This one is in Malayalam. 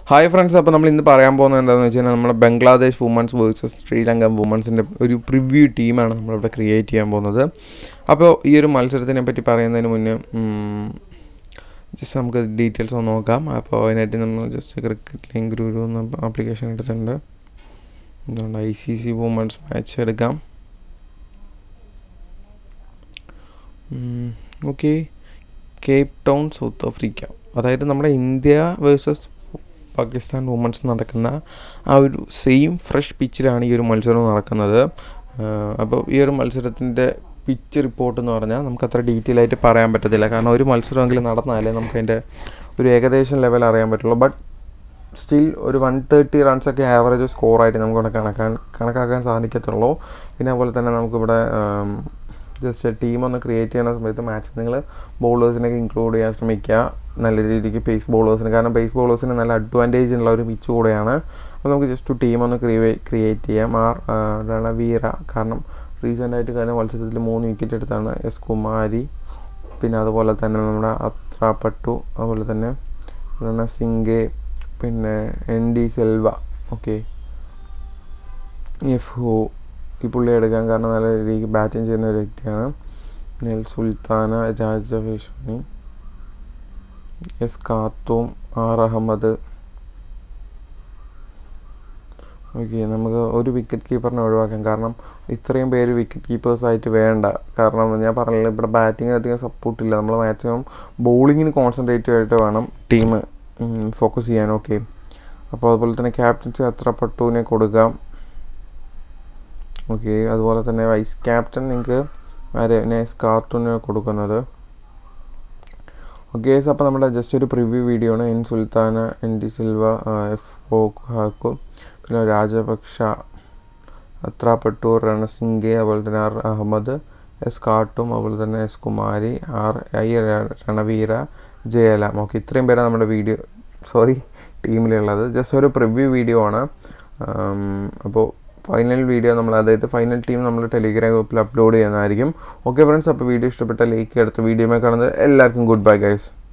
ഹായ് ഫ്രണ്ട്സ് അപ്പോൾ നമ്മൾ ഇന്ന് പറയാൻ പോകുന്നത് എന്താണെന്ന് വെച്ച് കഴിഞ്ഞാൽ നമ്മുടെ ബംഗ്ലാദേശ് വുമൻസ് വേഴ്സസ് ശ്രീലങ്ക വുമൻസിൻ്റെ ഒരു പ്രിവ്യൂ ടീമാണ് നമ്മളിവിടെ ക്രിയേറ്റ് ചെയ്യാൻ പോകുന്നത് അപ്പോൾ ഈ ഒരു മത്സരത്തിനെ പറ്റി പറയുന്നതിന് മുന്നേ ജസ്റ്റ് നമുക്ക് ഡീറ്റെയിൽസ് ഒന്ന് നോക്കാം അപ്പോൾ അതിനായിട്ട് നമ്മൾ ജസ്റ്റ് ക്രിക്കറ്റ് ലിങ്ക് ഒരു ഒന്ന് ആപ്ലിക്കേഷൻ എടുത്തിട്ടുണ്ട് എന്തുകൊണ്ട് I C C women's match എടുക്കാം okay Cape Town South Africa അതായത് നമ്മുടെ ഇന്ത്യ വേഴ്സസ് പാകിസ്ഥാൻ വുമൻസ് നടക്കുന്ന ആ ഒരു സെയിം ഫ്രഷ് പിച്ചിലാണ് ഈ ഒരു മത്സരം നടക്കുന്നത് അപ്പോൾ ഈ ഒരു മത്സരത്തിൻ്റെ പിച്ച് റിപ്പോർട്ട് എന്ന് പറഞ്ഞാൽ നമുക്ക് അത്ര ഡീറ്റെയിൽ ആയിട്ട് പറയാൻ പറ്റത്തില്ല കാരണം ഒരു മത്സരമെങ്കിലും നടന്നാലേ നമുക്ക് അതിൻ്റെ ഒരു ഏകദേശം ലെവൽ അറിയാൻ പറ്റുള്ളൂ ബട്ട് സ്റ്റിൽ ഒരു വൺ തേർട്ടി റൺസൊക്കെ ആവറേജ് സ്കോറായിട്ട് നമുക്കിവിടെ കണക്കാൻ കണക്കാക്കാൻ സാധിക്കത്തുള്ളൂ പിന്നെ അതുപോലെ തന്നെ നമുക്കിവിടെ ജസ്റ്റ് ടീം ഒന്ന് ക്രിയേറ്റ് ചെയ്യുന്ന സമയത്ത് മാച്ച് നിങ്ങൾ ബൗളേഴ്സിനൊക്കെ ഇൻക്ലൂഡ് ചെയ്യാൻ ശ്രമിക്കുക നല്ല രീതിക്ക് പേസ് ബൗളേഴ്സിന് കാരണം പേസ് ബൗളേഴ്സിന് നല്ല അഡ്വാൻറ്റേജ് ഉള്ള ഒരു പിച്ച് കൂടെയാണ് അപ്പോൾ നമുക്ക് ജസ്റ്റ് ടീം ഒന്ന് ക്രിയേ ക്രിയേറ്റ് ചെയ്യാം ആർ രണവീര കാരണം റീസെൻ്റ് ആയിട്ട് കഴിഞ്ഞ മത്സരത്തിൽ മൂന്ന് വിക്കറ്റ് എടുത്താണ് എസ് കുമാരി പിന്നെ അതുപോലെ തന്നെ നമ്മുടെ അത്ര പട്ടു അതുപോലെ തന്നെ രണസിംഗെ പിന്നെ N D Silva okay F ഹോ ഈ പുള്ളി എടുക്കാൻ കാരണം നല്ല രീതിക്ക് ബാറ്റിംഗ് ചെയ്യുന്ന ഒരു വ്യക്തിയാണ് നെൽ സുൽത്താന രാജവേഷണി S Khatun R Ahmed okay നമുക്ക് ഒരു വിക്കറ്റ് കീപ്പറിനെ ഒഴിവാക്കാം കാരണം ഇത്രയും പേര് വിക്കറ്റ് കീപ്പേഴ്സ് ആയിട്ട് വേണ്ട കാരണം ഞാൻ പറഞ്ഞില്ല ഇവിടെ ബാറ്റിങ്ങിന് അധികം സപ്പോർട്ടില്ല നമ്മൾ മാക്സിമം ബൗളിങ്ങിന് കോൺസെൻട്രേറ്റ് ആയിട്ട് വേണം ടീം ഫോക്കസ് ചെയ്യാൻ ഓക്കെ അപ്പോൾ അതുപോലെ തന്നെ ക്യാപ്റ്റൻസി അത്ര പട്ടുവിനെ കൊടുക്കാം ഓക്കെ അതുപോലെ തന്നെ വൈസ് ക്യാപ്റ്റൻ നിങ്ങൾക്ക് ആരെ നൈസ് കാർട്ടൂണിന് കൊടുക്കുന്നത് ഓക്കെ അപ്പോൾ നമ്മുടെ ജസ്റ്റ് ഒരു പ്രിവ്യൂ വീഡിയോ ആണ് N Sultana N D Silva F O Haque പിന്നെ രാജപക്ഷ അത്ര പട്ടൂർ രണസിംഗെ അതുപോലെ തന്നെ ആർ അഹമ്മദ് എസ് കാട്ടും അതുപോലെ തന്നെ S Kumari R I Ranaveera Jayalam okay ഇത്രയും പേരാണ് നമ്മുടെ വീഡിയോ സോറി ടീമിലുള്ളത് ജസ്റ്റ് ഒരു പ്രിവ്യൂ വീഡിയോ ആണ് അപ്പോൾ ഫൈനൽ വീഡിയോ നമ്മൾ അതായത് ഫൈനൽ ടീം നമ്മൾ ടെലിഗ്രാം ഗ്രൂപ്പിൽ അപ്ലോഡ് ചെയ്യുന്നതായിരിക്കും ഓക്കെ ഫ്രണ്ട്സ് അപ്പോൾ വീഡിയോ ഇഷ്ടപ്പെട്ട ലൈക്ക് എടുത്ത് വീഡിയോ കാണുന്നത് എല്ലാവർക്കും ഗുഡ് ബൈ ഗൈസ്